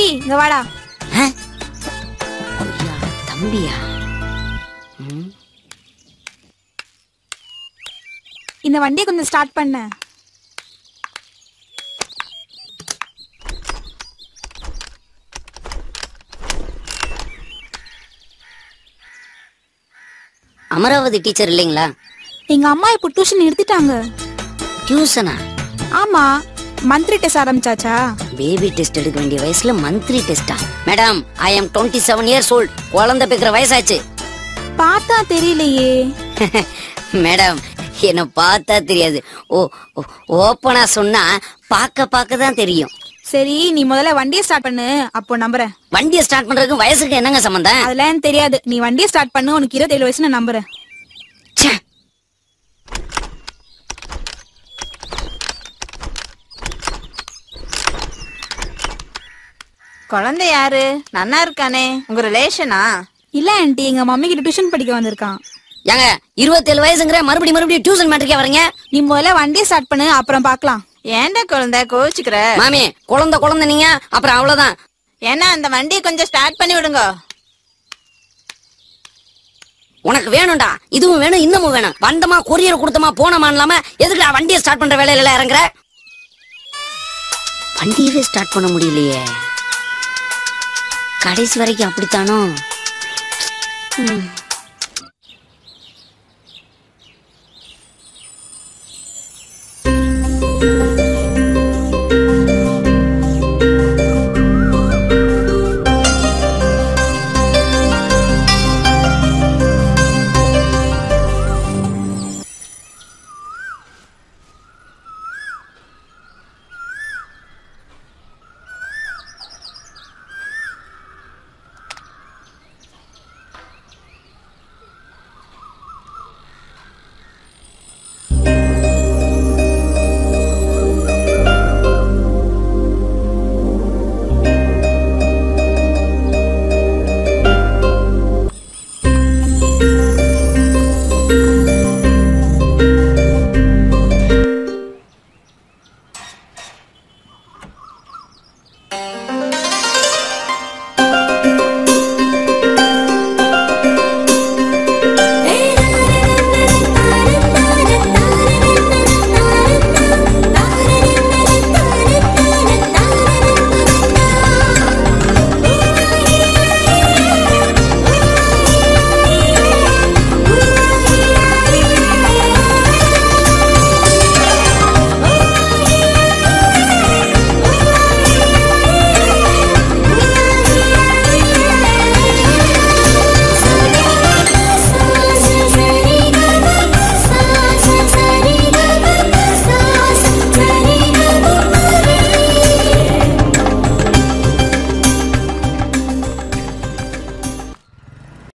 இங்க வாடா ஆ? கொய்யால தம்பியா ம், இந்த வண்டியை கொஞ்சம் ஸ்டார்ட் பண்ண அமராவதி டீச்சர் இல்லைங்களா எங்க அம்மா இப்போ டியூஷன் நிறுத்திட்டாங்க டியூஷனா ஆமா மந்த்லி டெஸ்ட் ஆரம்பிச்சாச்சா பேபி டெஸ்ட் எடுக்க வேண்டிய வயசுல மந்த்லி டெஸ்டா madam I am twenty seven years old குழந்தை பேக்கிற வயசாச்சு பார்த்தா தெரியலையே மேடம் என்ன பார்த்தா தெரியாது ஓ ஓ- ஓப்பனா சொன்னா பார்க்க பார்க்க தான் தெரியும் சரி நீ முதல்ல வண்டியை ஸ்டார்ட் பண்ணு அப்போ நம்புறேன் வண்டியை ஸ்டார்ட் பண்றதுக்கு வயசுக்கு என்னங்க சம்பந்தம் அதெல்லாம் எனக்கு தெரியாது நீ வண்டியை ஸ்டார்ட் பண்ணு உனக்கு இருபத்தேழு வயசு நான் நம்புறேன் ச்சே. குழந்தை யாரு நன்னா இருக்கானே உங்க ரிலேஷனா இல்ல ஆண்டி எங்க மம்மி கிட்ட டியூஷன் படிக்க வந்திருக்கான் ஏங்க இருபத்தேழு வயசுங்கிற மறுபடியும் மறுபடியும் டியூஷன் மேட்ருக்கே வரீங்க நீ முதல்ல வண்டியை ஸ்டார்ட் பண்ணு அப்புறம் பார்க்கலாம் ஏன்டா குழந்தை கோச்சுக்கிற மாமி குழந்தை குழந்தை நீங்க அப்புறம் அவ்வளவுதான் ஏன்னா அந்த வண்டியை கொஞ்சம் ஸ்டார்ட் பண்ணி விடுங்க உனக்கு வேணும்டா இதுவும் வேணும் இன்னமும் வேணும் வந்தமா கொரியர் கொடுத்தமா போனமா இல்லாம எதுக்குடா வண்டியை ஸ்டார்ட் பண்ற வேலையில எல்லாம் இறங்குற வண்டியவே ஸ்டார்ட் பண்ண முடியலையே கடைசி வரைக்கும் அப்படித்தானோ